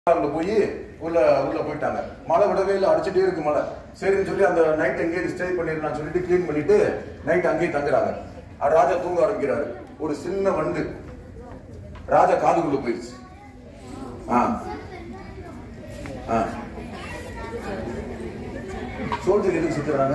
உள்ள போய் உள்ள உள்ள போயிட்டாங்க மழை விடவே இல்லை அடிச்சுட்டே இருக்கு மழை சரின்னு சொல்லி அந்த நைட் அங்கேயே ஸ்டே பண்ணிடலாம் சொல்லிட்டு க்ளீன் பண்ணிட்டு நைட் அங்கேயே தங்குறாங்க அது ராஜா தூங்க ஆரம்பிக்கிறாரு ஒரு சின்ன வண்டு ராஜா காதுக்குள்ள போயிடுச்சு ஆ ஆ சோல்ஜர் எதுக்கு சுத்துறாங்க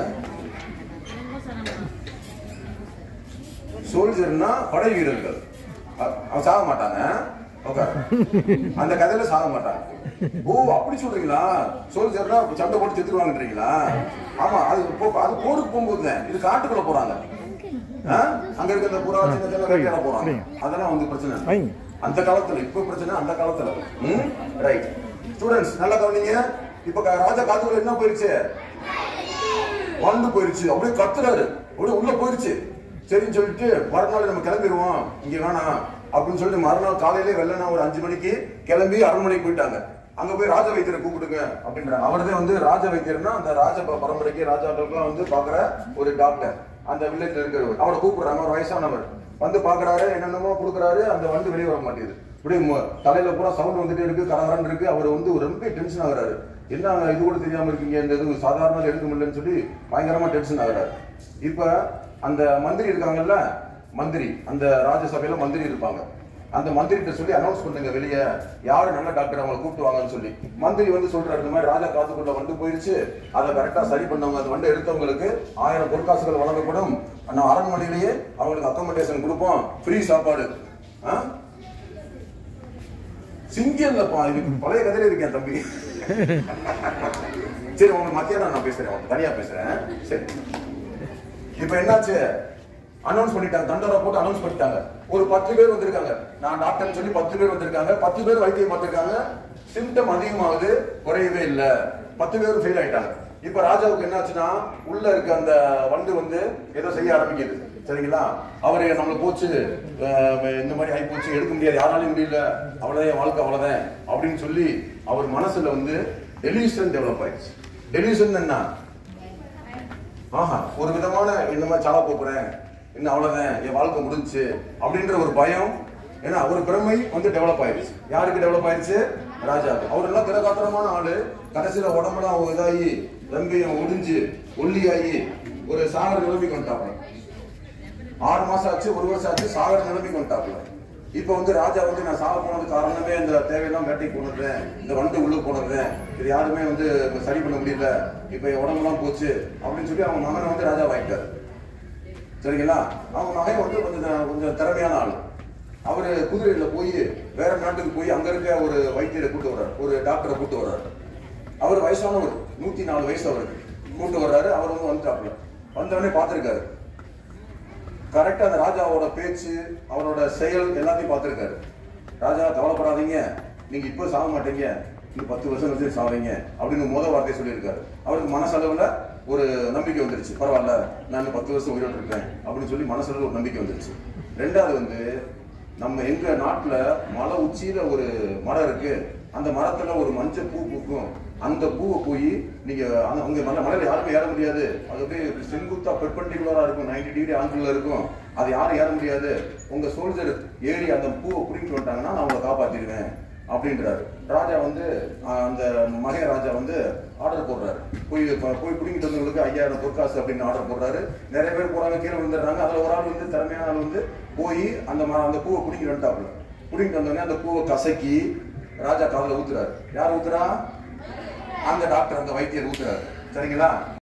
சோல்ஜர்னா படை வீரர்கள் அ- அவன் சாக மாட்டாங்க ஓகே அந்த கதையில சாக மாட்டாங்க ஓ அப்படி சொல்றீங்களா சோல்ஜர்னா சண்டை போட்டு செத்துருவாங்கன்றீங்களா ஆமா அது போ- அது போருக்கு போகும்போது தான் இது காட்டுக்குள்ள போறாங்க ஆ? அங்க இருக்க இந்த புறா சின்ன சின்ன வேட்டையாட போறாங்க அதெல்லாம் வந்து பிரச்சனை இல்லை. வைங்க. அந்த காலத்துல இப்ப பிரச்சனை அந்த காலத்துல ம் ரைட் ஸ்டூடெண்ட்ஸ் நல்லா கவனிங்க இப்ப க- ராஜா காத்துக்குள்ள என்ன போயிருச்சு வண்டு போயிருச்சு அப்படியே கத்துறாரு அப்படியே உள்ள போயிருச்சு சரின்னு சொல்லிட்டு மறுநாள் நம்ம கிளம்பிடுவோம் இங்க வேணாம் அப்படின்னு சொல்லிட்டு மறுநாள் காலையிலே வெள்ளனா ஒரு அஞ்சு மணிக்கு கிளம்பி அரண்மனைக்கு போயிட்டாங்க அங்க போய் ராஜ வைத்தியரை கூப்பிடுங்க அப்படின்றாங்க அவர்தான் வந்து ராஜ வைத்தியர்னா அந்த ராஜ ப- பரம்பரைக்கு ராஜாக்களுக்குலாம் வந்து பாக்குற ஒரு டாக்டர் அந்த வில்லேஜ்ல இருக்கிறவர் அவரை கூப்பிடுறாங்க ஒரு வயசானவர் வந்து பாக்குறாரு என்னென்னமோ கொடுக்குறாரு அந்த வண்டு வெளியே வர மாட்டேங்குது இப்படி மு- தலையில பூரா சவுண்ட் வந்துட்டே இருக்கு கரகரன்னு இருக்கு அவர் வந்து ஒரு ரொம்ப டென்ஷன் ஆகுறாரு என்ன இது கூட தெரியாம இருக்கீங்க இந்த இது சாதாரண எடுக்க முடியலன்னு சொல்லி பயங்கரமா டென்ஷன் ஆகுறாரு இப்ப அந்த மந்திரி இருக்காங்கல்ல மந்திரி அந்த ராஜ்யசபையில மந்திரி இருப்பாங்க அந்த மந்திரிட்ட சொல்லி அனௌன்ஸ் பண்ணுங்க வெளியே யாரு நல்ல டாக்டர் அவங்களை கூப்பிட்டு வாங்கன்னு சொல்லி மந்திரி வந்து சொல்றாரு இந்த மாதிரி ராஜா காத்துக்குள்ள வண்டு போயிருச்சு அதை கரெக்டா சரி பண்ணவங்க அந்த வண்டை எடுத்தவங்களுக்கு ஆயிரம் பொற்காசுகள் வழங்கப்படும் நம்ம அரண்மனையிலேயே அவங்களுக்கு அக்கோமடேஷன் கொடுப்போம் ஃப்ரீ சாப்பாடு ஆ? சிங்கல்லப்பா இதுக்கு பழைய கதையில இருக்கேன் தம்பி சரி உங்களுக்கு மத்தியானம் நான் பேசுறேன் உங்களுக்கு தனியா பேசுறேன் சரி இப்ப என்னாச்சு அனௌன்ஸ் பண்ணிட்டாங்க தண்டோரா போட்டு அனௌன்ஸ் பண்ணிட்டாங்க ஒரு பத்து பேர் வந்திருக்காங்க நான் டாக்டர் சொல்லி பத்து பேர் வந்திருக்காங்க பத்து பேர் வைத்தியம் பார்த்திருக்காங்க சிம்டம் அதிகமாகுது குறையவே இல்ல பத்து பேரும் ஃபெயில் ஆயிட்டாங்க இப்ப ராஜாவுக்கு என்னாச்சுன்னா உள்ள இருக்க அந்த வண்டு வந்து ஏதோ செய்ய ஆரம்பிக்குது சரிங்களா அவரு நம்மள போச்சு அஹ், இந்த மாதிரி ஆகி போச்சு எடுக்க முடியாது யாராலையும் முடியல அவ்வளவுதான் என் வாழ்க்கை அவ்வளவுதான் அப்படின்னு சொல்லி அவர் மனசுல வந்து டெலிவிஷன் டெவலப் ஆயிடுச்சு டெலிவிஷன் என்ன ஆஹா ஒரு விதமான இந்த மாதிரி சாவ போறேன் இன்னும் அவ்வளவுதான் என் வாழ்க்கை முடிஞ்சுச்சு அப்படின்ற ஒரு பயம் ஏன்னா ஒரு பிரமை வந்து டெவலப் ஆயிடுச்சு யாருக்கு டெவலப் ஆயிடுச்சு ராஜாவுக்கு அவர் எல்லாம் திரகாத்திரமான ஆளு கடைசியில உடம்பெல்லாம் ஒரு இதாகி ரம்பியம் ஒடிஞ்சு ஒல்லியாகி ஒரு சாகர நிலைமைக்கு வந்துட்டாப்ல ஆறு மாசம் ஆச்சு ஒரு வருஷம் ஆச்சு சாகர நிலைமைக்கு வந்துட்டாப்ல இப்ப வந்து ராஜா வந்து நான் சாக போனது காரணமே இந்த தேவையெல்லாம் வேட்டைக்கு போனது இந்த வண்டு உள்ள போனது இது யாருமே வந்து இப்ப சரி பண்ண முடியல இப்ப என் உடம்புலாம் போச்சு அப்படின்னு சொல்லி அவங்க மகனை வந்து ராஜா வாங்கிட்டாரு சரிங்களா அவங்க மகன் வந்து கொஞ்சம் கொஞ்சம் திறமையான ஆளு அவரு குதிரையில போய் வேற நாட்டுக்கு போய் அங்க இருக்க ஒரு வைத்தியரை கூட்டு வர்றாரு ஒரு டாக்டரை கூட்டு வர்றாரு அவர் வயசானவர் நூத்தி நாலு வயசு அவருக்கு கூட்டு வர்றாரு அவர் வந்து வந்துட்டாப்ல வந்தவொடனே பார்த்திருக்காரு கரெக்டா அந்த ராஜாவோட பேச்சு அவரோட செயல் எல்லாத்தையும் பார்த்திருக்காரு ராஜா கவலைப்படாதீங்க நீங்க இப்போ சாக மாட்டீங்க இன்னும் பத்து வருஷம் கழிச்சு சாவீங்க அப்படின்னு முத வார்த்தை சொல்லியிருக்காரு அவருக்கு மனசளவுல ஒரு நம்பிக்கை வந்துருச்சு பரவாயில்ல நான் இன்னும் பத்து வருஷம் உயிரோடு இருக்கேன் அப்படின்னு சொல்லி மனசளவுல ஒரு நம்பிக்கை வந்துருச்சு ரெண்டாவது வந்து நம்ம எங்க நாட்டுல மலை உச்சியில ஒரு மரம் இருக்கு அந்த மரத்துல ஒரு மஞ்சள் பூ பூக்கும் அந்த பூவை போய் நீங்க அங்க அங்க மலை மலையில யாருமே ஏற முடியாது அது அப்படியே செங்குத்தா பெர்பெண்டிகுலரா இருக்கும் 90 டிகிரி ஆங்கிள் இருக்கும் அது யாரும் ஏற முடியாது உங்க சோல்ஜர் ஏறி அந்த பூவை பிடிங்கிட்டு வந்துட்டாங்கன்னா நான் உங்களை காப்பாத்திடுவேன் அப்படின்றாரு ராஜா வந்து ஆஹ், அந்த மகே ராஜா வந்து ஆர்டர் போடுறாரு போய் ப- போய் பிடிங்கிட்டு வந்தவங்களுக்கு ஐயாயிரம் பொற்காசு அப்படின்னு ஆர்டர் போடுறாரு நிறைய பேர் போறாங்க கீழே விழுந்துடுறாங்க அதுல ஒரு ஆள் வந்து திறமையான ஆள் வந்து போய் அந்த ம- அந்த பூவை பிடிங்கிட்டு வந்துட்டாப்புல பிடிங்கிட்டு வந்தோடனே அந்த பூவை கசக்கி ராஜா காதுல ஊத்துறாரு யார் ஊத்துறா அந்த டாக்டர் அந்த வைத்தியர் ஊத்துறாரு சரிங்களா